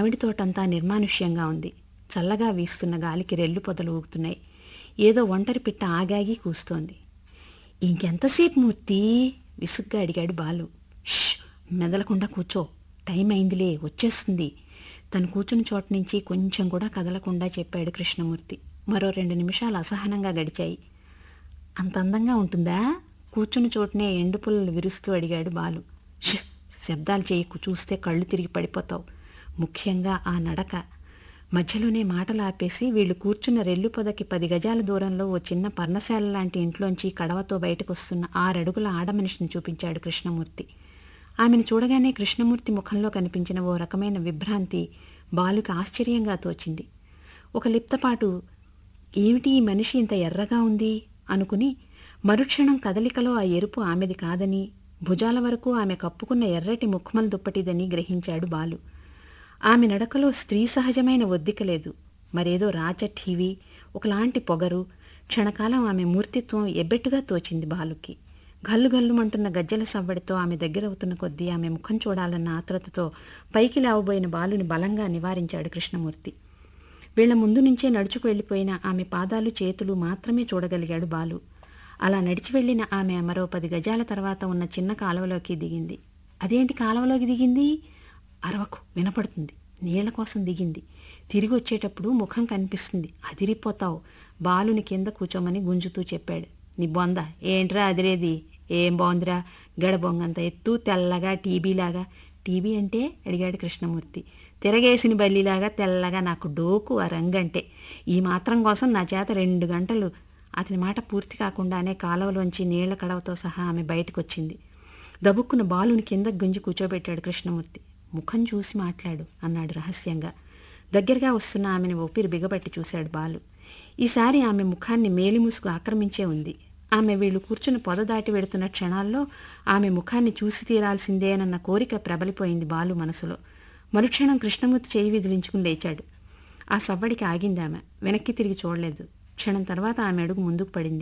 మామిడి తోటంతా నిర్మానుష్యంగా ఉంది చల్లగా వీస్తున్న గాలికి రెల్లు పొదలు ఊగుతున్నాయి ఏదో ఒంటరి పిట్ట ఆగాగి కూస్తోంది ఇంకెంతసేపు మూర్తి విసుగ్గా అడిగాడు బాలు ష్ మెదలకుండా కూర్చో టైం అయిందిలే వచ్చేస్తుంది తను కూర్చుని చోట నుంచి కొంచెం కూడా కదలకుండా చెప్పాడు కృష్ణమూర్తి మరో రెండు నిమిషాలు అసహనంగా గడిచాయి అంత అందంగా ఉంటుందా కూర్చుని చోటనే ఎండు పుల్లలు విరుస్తూ అడిగాడు బాలు ష్ శబ్దాలు చేయకు చూస్తే కళ్ళు తిరిగి పడిపోతావు ముఖ్యంగా ఆ నడక మధ్యలోనే మాటలు ఆపేసి వీళ్ళు కూర్చున్న రెల్లు పొదకి పది గజాల దూరంలో ఓ చిన్న పర్ణశాల లాంటి ఇంట్లోంచి కడవతో బయటకు వస్తున్న ఆరడుగుల ఆడమనిషిని చూపించాడు కృష్ణమూర్తి ఆమెను చూడగానే కృష్ణమూర్తి ముఖంలో కనిపించిన ఓ రకమైన విభ్రాంతి బాలుకి ఆశ్చర్యంగా తోచింది ఒక లిప్తపాటు ఏమిటి ఈ మనిషి ఇంత ఎర్రగా ఉంది అనుకుని మరుక్షణం కదలికలో ఆ ఎరుపు ఆమెది కాదని భుజాల వరకు ఆమె కప్పుకున్న ఎర్రటి ముఖ్మల్ దుప్పటిదని గ్రహించాడు బాలు ఆమె నడకలో స్త్రీ సహజమైన ఒద్దిక లేదు మరేదో రాచఠీవి ఒకలాంటి పొగరు క్షణకాలం ఆమె మూర్తిత్వం ఎబ్బెట్టుగా తోచింది బాలుకి గల్లు గల్లుమంటున్న గజ్జల సవ్వడితో ఆమె దగ్గరవుతున్న కొద్దీ ఆమె ముఖం చూడాలన్న ఆత్రతతో పైకి లేవబోయిన బాలుని బలంగా నివారించాడు కృష్ణమూర్తి వీళ్ల ముందు నుంచే నడుచుకు వెళ్ళిపోయిన ఆమె పాదాలు చేతులు మాత్రమే చూడగలిగాడు బాలు అలా నడిచి వెళ్ళిన ఆమె మరో పది గజాల తర్వాత ఉన్న చిన్న కాలువలోకి దిగింది అదేంటి కాలువలోకి దిగింది అరవకు వినపడుతుంది నీళ్ల కోసం దిగింది తిరిగి వచ్చేటప్పుడు ముఖం కనిపిస్తుంది అదిరిపోతావు బాలుని కింద కూర్చోమని గుంజుతూ చెప్పాడు నీ బొంద ఏంట్రా అదిరేది ఏం బాగుందిరా గడబొంగంత ఎత్తు తెల్లగా టీబీలాగా టీబీ అంటే అడిగాడు కృష్ణమూర్తి తిరగేసిన బల్లిలాగా తెల్లగా నాకు డోకు ఆ రంగంటే ఈ మాత్రం కోసం నా చేత రెండు గంటలు అతని మాట పూర్తి కాకుండానే కాలువలోంచి నీళ్ల కడవతో సహా ఆమె బయటకొచ్చింది దబుక్కున బాలుని కింద గుంజి కూర్చోబెట్టాడు కృష్ణమూర్తి ముఖం చూసి మాట్లాడు అన్నాడు రహస్యంగా దగ్గరగా వస్తున్న ఆమెను ఊపిరి బిగబట్టి చూశాడు బాలు ఈసారి ఆమె ముఖాన్ని మేలిముసుగు ఆక్రమించే ఉంది ఆమె వీళ్ళు కూర్చుని పొద దాటి వెడుతున్న క్షణాల్లో ఆమె ముఖాన్ని చూసి తీరాల్సిందేనన్న కోరిక ప్రబలిపోయింది బాలు మనసులో మరుక్షణం కృష్ణమూర్తి చేయి విదిలించుకుని లేచాడు ఆ సవ్వడికి ఆగింది ఆమె వెనక్కి తిరిగి చూడలేదు క్షణం తర్వాత ఆమె అడుగు ముందుకు పడింది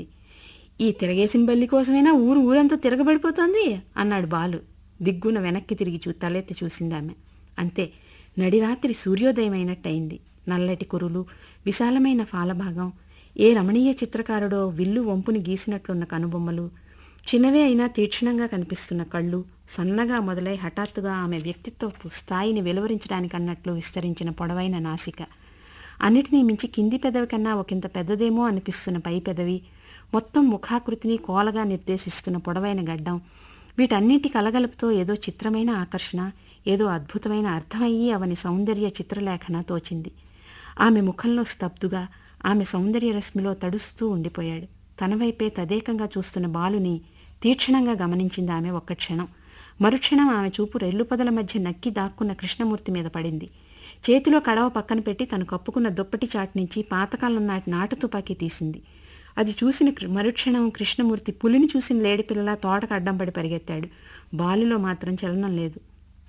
ఈ తిరగేసిన బల్లి కోసమైనా ఊరు ఊరంతా తిరగబడిపోతోంది అన్నాడు బాలు దిగ్గున వెనక్కి తిరిగి చూ తలెత్తి చూసింది ఆమె అంతే నడిరాత్రి సూర్యోదయం అయినట్టయింది నల్లటి కురులు విశాలమైన ఫాలభాగం ఏ రమణీయ చిత్రకారుడో విల్లు వంపుని గీసినట్లున్న కనుబొమ్మలు చిన్నవే అయినా తీక్షణంగా కనిపిస్తున్న కళ్ళు సన్నగా మొదలై హఠాత్తుగా ఆమె వ్యక్తిత్వపు స్థాయిని వెలువరించడానికి అన్నట్లు విస్తరించిన పొడవైన నాసిక అన్నిటినీ మించి కింది పెదవి కన్నా ఒకంత పెద్దదేమో అనిపిస్తున్న పై పెదవి మొత్తం ముఖాకృతిని కోలగా నిర్దేశిస్తున్న పొడవైన గడ్డం వీటన్నింటి కలగలుపుతో ఏదో చిత్రమైన ఆకర్షణ ఏదో అద్భుతమైన అర్థమయ్యి అవని సౌందర్య చిత్రలేఖన తోచింది ఆమె ముఖంలో స్తబ్దుగా ఆమె సౌందర్య రశ్మిలో తడుస్తూ ఉండిపోయాడు తన వైపే తదేకంగా చూస్తున్న బాలుని తీక్షణంగా గమనించింది ఆమె ఒక్క క్షణం మరుక్షణం ఆమె చూపు రెల్లు పొదల మధ్య నక్కి దాక్కున్న కృష్ణమూర్తి మీద పడింది చేతిలో కడవ పక్కన పెట్టి తను కప్పుకున్న దుప్పటి చాటు నుంచి పాతకాలం నాటి నాటు తుపాకీ తీసింది అది చూసిన కృ- మరుక్షణం కృష్ణమూర్తి పులిని చూసిన లేడిపిల్లలా తోటకు అడ్డం పడి పరిగెత్తాడు బాలులో మాత్రం చలనం లేదు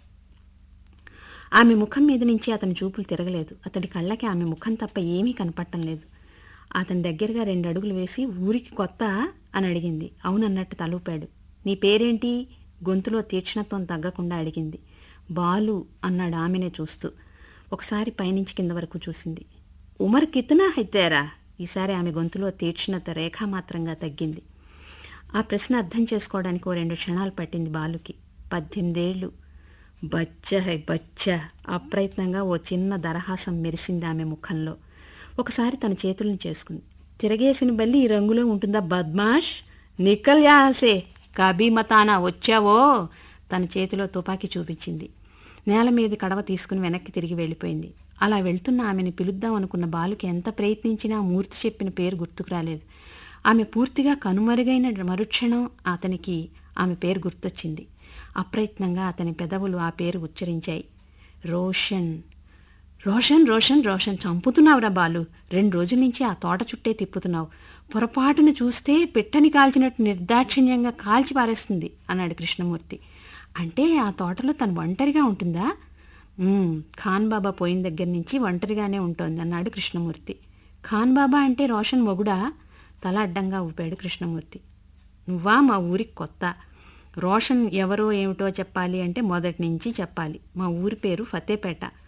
ఆమె ముఖం మీద నుంచి అతని చూపులు తిరగలేదు అతడి కళ్ళకి ఆమె ముఖం తప్ప ఏమీ కనపడటం లేదు అతని దగ్గరగా రెండు అడుగులు వేసి ఊరికి కొత్త అని అడిగింది అవునన్నట్టు తలూపాడు నీ పేరేంటి గొంతులో తీక్షణత్వం తగ్గకుండా అడిగింది బాలు అన్నాడు ఆమెనే చూస్తూ ఒకసారి పైనుంచి కింద వరకు చూసింది ఉమర్ కితనా హైతేరా ఈసారి ఆమె గొంతులో తీక్షణత రేఖామాత్రంగా తగ్గింది ఆ ప్రశ్న అర్థం చేసుకోవడానికి ఓ రెండు క్షణాలు పట్టింది బాలుకి పద్దెనిమిదేళ్ళు బచ్చ హై బచ్చ అప్రయత్నంగా ఓ చిన్న దరహాసం మెరిసింది ఆమె ముఖంలో ఒకసారి తన చేతులను చేసుకుంది తిరగేసిన బల్లి ఈ రంగులో ఉంటుందా బద్మాష్ నికల్ యాసే కబీ మతానా వచ్చావో తన చేతిలో తుపాకీ చూపించింది నేల మీద కడవ తీసుకుని వెనక్కి తిరిగి వెళ్ళిపోయింది అలా వెళ్తున్న ఆమెను పిలుద్దాం అనుకున్న బాలుకి ఎంత ప్రయత్నించినా మూర్తి చెప్పిన పేరు గుర్తుకు రాలేదు ఆమె పూర్తిగా కనుమరుగైన మరుక్షణం అతనికి ఆమె పేరు గుర్తొచ్చింది అప్రయత్నంగా అతని పెదవులు ఆ పేరు ఉచ్చరించాయి రోషన్ రోషన్ రోషన్ రోషన్ చంపుతున్నావురా బాలు రెండు రోజుల నుంచి ఆ తోట చుట్టే తిప్పుతున్నావు పొరపాటున చూస్తే పిట్టని కాల్చినట్టు నిర్దాక్షిణ్యంగా కాల్చి పారేస్తుంది అన్నాడు కృష్ణమూర్తి అంటే ఆ తోటలో తను ఒంటరిగా ఉంటుందా "ఉమ్, ఖాన్ బాబా పోయిన దగ్గర నుంచి ఒంటరిగానే ఉంటుంది అన్నాడు కృష్ణమూర్తి ఖాన్ బాబా అంటే రోషన్ మొగుడా తల అడ్డంగా ఊపాడు కృష్ణమూర్తి నువ్వా మా ఊరికి కొత్త రోషన్ ఎవరో ఏమిటో చెప్పాలి అంటే మొదటి నుంచి చెప్పాలి మా ఊరి పేరు ఫతేపేట